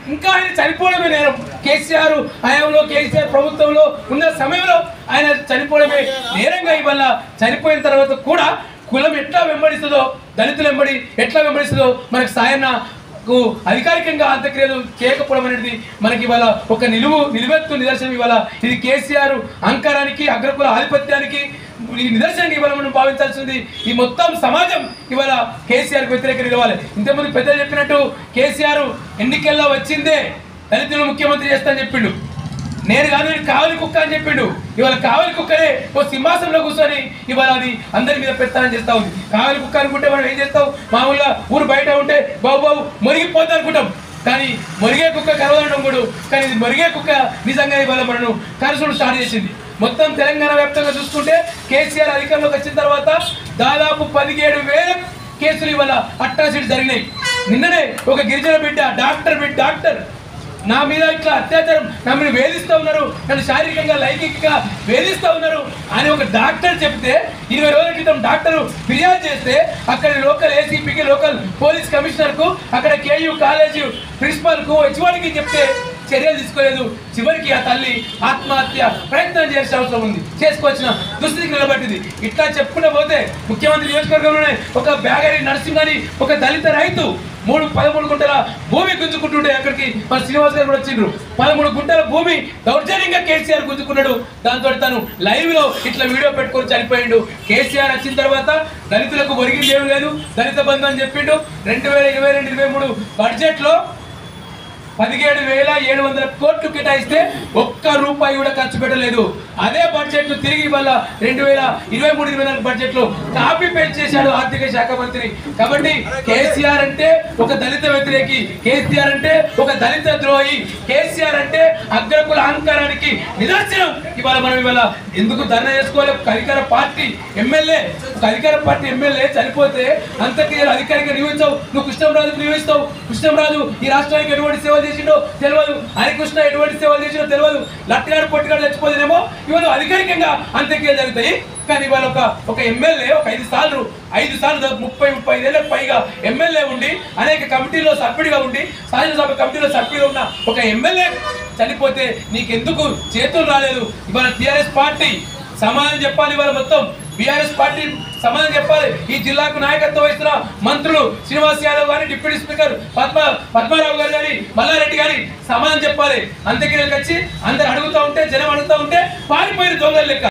ఇంకా ఆయన చనిపోవడమే నేరం కేసీఆర్ హయాంలో కేసీఆర్ ప్రభుత్వంలో ఉన్న సమయంలో ఆయన చనిపోవడమే నేరంగా ఇవాళ చనిపోయిన తర్వాత కూడా కులం ఎట్లా వెంబడిస్తుందో దళితులు వెంబడి ఎట్లా వెంబడిస్తుందో మనకు సాయన్న కు అధికారికంగా అంత్యక్రియలు చేయకపోవడం అనేది మనకి ఇవాళ ఒక నిలువు నిలువెత్తు నిదర్శనం ఇవాళ ఇది కేసీఆర్ అహంకారానికి అగ్రకుల ఆధిపత్యానికి ఈ నిదర్శనంగా ఇవాళ మనం భావించాల్సింది ఈ మొత్తం సమాజం ఇవాళ కేసీఆర్ వ్యతిరేకంగా నిలవాలి ఇంతకుముందు పెద్దలు చెప్పినట్టు కేసీఆర్ ఎన్నికల్లో వచ్చిందే దళితులు ముఖ్యమంత్రి చేస్తా అని చెప్పిండు నేను కాదు నేను కావలి కుక్క అని చెప్పిండు ఇవాళ కావలి కుక్కనే ఓ సింహాసనంలో కూర్చొని ఇవాళ అది అందరి మీద పెత్తనం చేస్తా ఉంది కావలి కుక్క అనుకుంటే మనం ఏం చేస్తాం మామూలుగా ఊరు బయట ఉంటే బాబు బాబు మురిగిపోద్ది అనుకుంటాం కానీ మొరిగే కుక్క కరవడం కూడా కానీ ఇది మొరిగే కుక్క నిజంగా ఇవాళ మనను కరసుడు స్టార్ట్ చేసింది మొత్తం తెలంగాణ వ్యాప్తంగా చూసుకుంటే కేసీఆర్ అధికారంలోకి వచ్చిన తర్వాత దాదాపు పదిహేడు వేల కేసులు ఇవాళ అట్రాసిటీ జరిగినాయి నిన్ననే ఒక గిరిజన బిడ్డ డాక్టర్ బిడ్డ డాక్టర్ నా మీద ఇట్లా అత్యాచారం నన్ను వేధిస్తూ ఉన్నారు నన్ను శారీరకంగా లైంగికంగా వేధిస్తూ ఉన్నారు అని ఒక డాక్టర్ చెప్తే ఇరవై రోజుల క్రితం డాక్టర్ ఫిర్యాదు చేస్తే అక్కడ లోకల్ ఏసీపీకి లోకల్ పోలీస్ కమిషనర్కు అక్కడ కేయూ కాలేజీ ప్రిన్సిపల్కు హెచ్ఓడికి చెప్తే చర్యలు తీసుకోలేదు చివరికి ఆ తల్లి ఆత్మహత్య ప్రయత్నం చేసే అవసరం ఉంది చేసుకోవచ్చిన దుస్థితికి నిలబట్టింది ఇట్లా చెప్పుకుంటూ పోతే ముఖ్యమంత్రి నియోజకవర్గంలోనే ఒక బ్యాగరి నర్సింగ్ అని ఒక దళిత రైతు మూడు పదమూడు గుంటల భూమి గుంజుకుంటుంటే అక్కడికి మన శ్రీనివాస్ గారు కూడా వచ్చిండ్రు పదమూడు గుంటల భూమి దౌర్జన్యంగా కేసీఆర్ గుంజుకున్నాడు దాంతో తను లైవ్ లో ఇట్లా వీడియో పెట్టుకొని చనిపోయిండు కేసీఆర్ వచ్చిన తర్వాత దళితులకు ఒరిగింది ఏమి లేదు దళిత బంధు అని చెప్పిండు రెండు వేల ఇరవై రెండు ఇరవై మూడు బడ్జెట్ లో పదిహేడు వేల ఏడు వందల కోట్లు కేటాయిస్తే ఒక్క రూపాయి కూడా ఖర్చు పెట్టలేదు అదే బడ్జెట్ ను తిరిగి వల్ల రెండు వేల ఇరవై మూడు ఇరవై నాలుగు బడ్జెట్ లో కాపీ పేస్ట్ చేశాడు ఆర్థిక శాఖ మంత్రి కాబట్టి కేసీఆర్ అంటే ఒక దళిత వ్యతిరేకి కేసీఆర్ అంటే ఒక దళిత ద్రోహి కేసీఆర్ అంటే అగ్రకుల అహంకారానికి నిదర్శనం ఇవాళ మనం ఇవాళ ఎందుకు ధర్నా చేసుకోవాలి ఒక అధికార పార్టీ ఎమ్మెల్యే ఒక అధికార పార్టీ ఎమ్మెల్యే చనిపోతే అంతక్రియలు అధికారిగా నియమించావు నువ్వు కృష్ణంరాజుకు నియమిస్తావు కృష్ణంరాజు ఈ రాష్ట్రానికి ఎటువంటి సేవలు చేసిండో తెలియదు హరికృష్ణ ఎటువంటి సేవలు చేసిండో తెలియదు లట్టిగాడు పొట్టిగాడు చచ్చిపోతేనేమో ఇవాళ అధికారికంగా అంత్యక్రియలు జరుగుతాయి కానీ ఇవాళ ఒక ఒక ఎమ్మెల్యే ఒక ఐదు సార్లు ఐదు సార్లు దాదాపు ముప్పై ముప్పై ఐదేళ్లకు పైగా ఎమ్మెల్యే ఉండి అనేక కమిటీలో సభ్యుడిగా ఉండి శాసనసభ కమిటీలో సభ్యుడిగా ఉన్న ఒక ఎమ్మెల్యే చనిపోతే నీకెందుకు చేతులు రాలేదు ఇవాళ టిఆర్ఎస్ పార్టీ సమాధానం చెప్పాలి ఇవాళ మొత్తం బీఆర్ఎస్ పార్టీ సమాధానం చెప్పాలి ఈ జిల్లాకు నాయకత్వం వహిస్తున్న మంత్రులు శ్రీనివాస్ యాదవ్ గారి డిప్యూటీ స్పీకర్ పద్మ పద్మారావు గారు గారి మల్లారెడ్డి గారి సమాధానం చెప్పాలి అంత్యక్రియలకు వచ్చి అందరు అడుగుతూ ఉంటే జనం అడుగుతూ ఉంటే పారిపోయిన దొంగలు లెక్క